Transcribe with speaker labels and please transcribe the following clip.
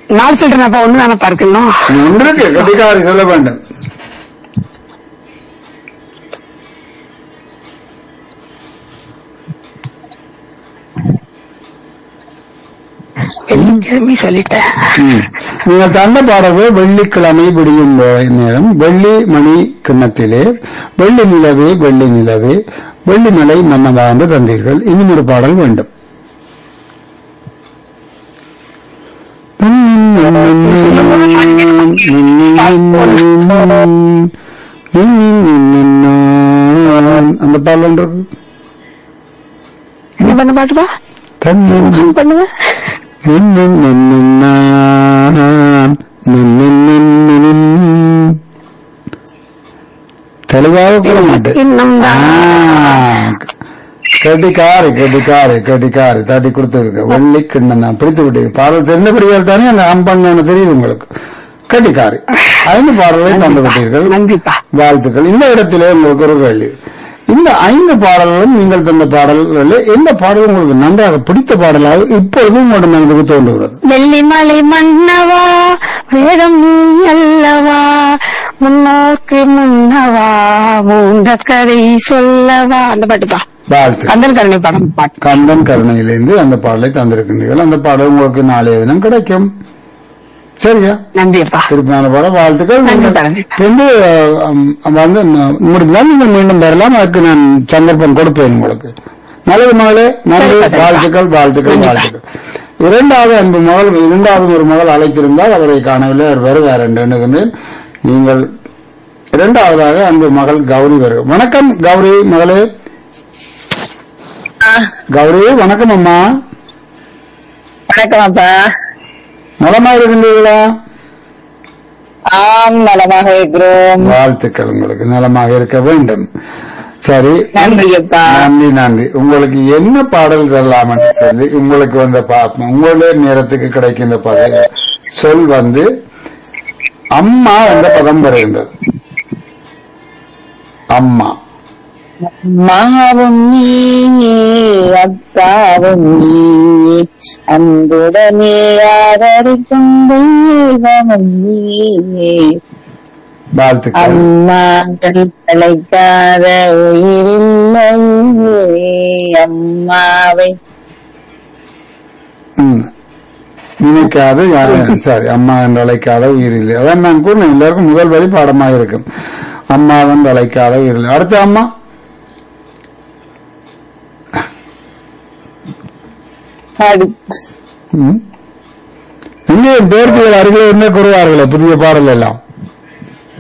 Speaker 1: நாலு சொல்றேன்ப்பா ஒண்ணு தானப்பா இருக்கணும்
Speaker 2: ஒன்றுக்கு கட்டிக்காரி சொல்ல வேண்டும்
Speaker 1: வெள்ளிக்கிழமை சொல்லிட்டேன்
Speaker 2: ம். நீங்கள் தந்த பாடவே வெள்ளிக்கிழமை விடியும் வே- நேரம் வெள்ளி மணி கிண்ணத்திலே வெள்ளி நிலவே வெள்ளி நிலவே வெள்ளி மலை மன்னவா என்று தந்தீர்கள் இன்னும் ஒரு பாடல் வேண்டும் அந்த பாடல் ஒன்று இருக்கு.
Speaker 1: என்ன பண்ண பாட்டுப்பா
Speaker 2: தன்னின்
Speaker 1: Zoom பண்ணுங்க
Speaker 2: நின்னின் நின்னின் நான், நின்னின் நின்னின். தெளிவாக கூட மாட்டேன்
Speaker 1: இன்னும் தான்
Speaker 2: கட்டிக்காரு கட்டிக்காரு கட்டிக்காரு தட்டி கொடுத்துருக்கு வெள்ளி கிண்ணம் தான் பிடித்து விட்டு பாடல் தெரிந்தபடியால் தானே அந்த அம்பன்னு தெரியுது உங்களுக்கு கட்டிக்காரு ஐந்து பாடல்களை தந்து விட்டீர்கள்
Speaker 1: நன்றிப்பா
Speaker 2: வாழ்த்துக்கள் இந்த இடத்திலே உங்களுக்கு ஒரு கேள்வி இந்த ஐந்து பாடல்களும் நீங்கள் தந்த பாடல்களில் எந்த பாடல் உங்களுக்கு நன்றாக பிடித்த பாடலாக இப்பொழுது உங்களோட மனதுக்கு தோன்றுகிறது
Speaker 1: வெள்ளிமலை மன்னவா வேதம் நீ அல்லவா முன்னோக்கு முன்னவா மூண்ட கதை சொல்லவா அந்த பாட்டுப்பா
Speaker 2: வாழ்த்து
Speaker 1: கந்தன் கருணை படம் பாட்டு
Speaker 2: கந்தன் கருணையிலிருந்து அந்த பாடலை தந்திருக்கின்றீர்கள் அந்த பாடல் உங்களுக்கு நாளைய தினம் கிடைக்கும் சரியா
Speaker 1: நன்றிப்பா
Speaker 2: திருப்பியான பாடல் வாழ்த்துக்கள்
Speaker 1: நன்றி,
Speaker 2: நீங்கள்
Speaker 1: நன்றி.
Speaker 2: வந்து அஹ், வந்து ம- முடிந்தால் நீங்கள் மீண்டும் பெறலாம் அதுக்கு நான் சந்தர்ப்பம் கொடுப்பேன் உங்களுக்கு நல்லது மகளே நன்றி
Speaker 1: சரிப்பா, சரிப்பா.
Speaker 2: வாழ்த்துக்கள் வாழ்த்துக்கள்
Speaker 1: நன்றிப்பா.
Speaker 2: வாழ்த்துக்கள் இரண்டாவது அன்பு மகள் இரண்டாவது ஒரு மகள் அழைத்திருந்தால் அவரை காணவில்லை அவர் வருவார் என்று எண்ணுகின்றேன் நீங்கள் இரண்டாவதாக அன்பு மகள் கௌரி வருக வணக்கம் கௌரி மகளே கௌரி வணக்கம் அம்மா
Speaker 1: வணக்கம் அப்பா
Speaker 2: நலமா இருக்கின்றீர்களா
Speaker 1: ஆம் நலமாக இருக்கிறோம்
Speaker 2: வாழ்த்துக்கள் உங்களுக்கு நலமாக இருக்க வேண்டும் சரி
Speaker 1: நன்றி அப்பா
Speaker 2: நன்றி நன்றி உங்களுக்கு என்ன பாடல் தரலாம் என்று சொல்லி உங்களுக்கு வந்த பாப்போம் உங்களுடைய நேரத்துக்கு கிடைக்கின்ற பத சொல் வந்து அம்மா என்ற பதம் வருகின்றது அம்மா
Speaker 1: அம்மாவும் நீ அப்பாவும் நீ அன்புடனே ஆதரிக்கும் தெய்வமும் நீ
Speaker 2: வாழ்த்துக்கள்
Speaker 1: அம்மாக்கள் அழைக்காத உயிரில்லை அம்மாவை
Speaker 2: ம். நினைக்காத யாரும் சரி அம்மா என்று அழைக்காத உயிர் இல்லை அதான் நான் கூட எல்லாருக்கும் முதல் வழி பாடமாக இருக்கும் அம்மா என்று அழைக்காத உயிர் இல்லை அடுத்து அம்மா
Speaker 1: பாடு
Speaker 2: ம். இங்கே பேர்த்துகள் அருகில் இருந்தே கூறுவார்களே புதிய பாடல் எல்லாம்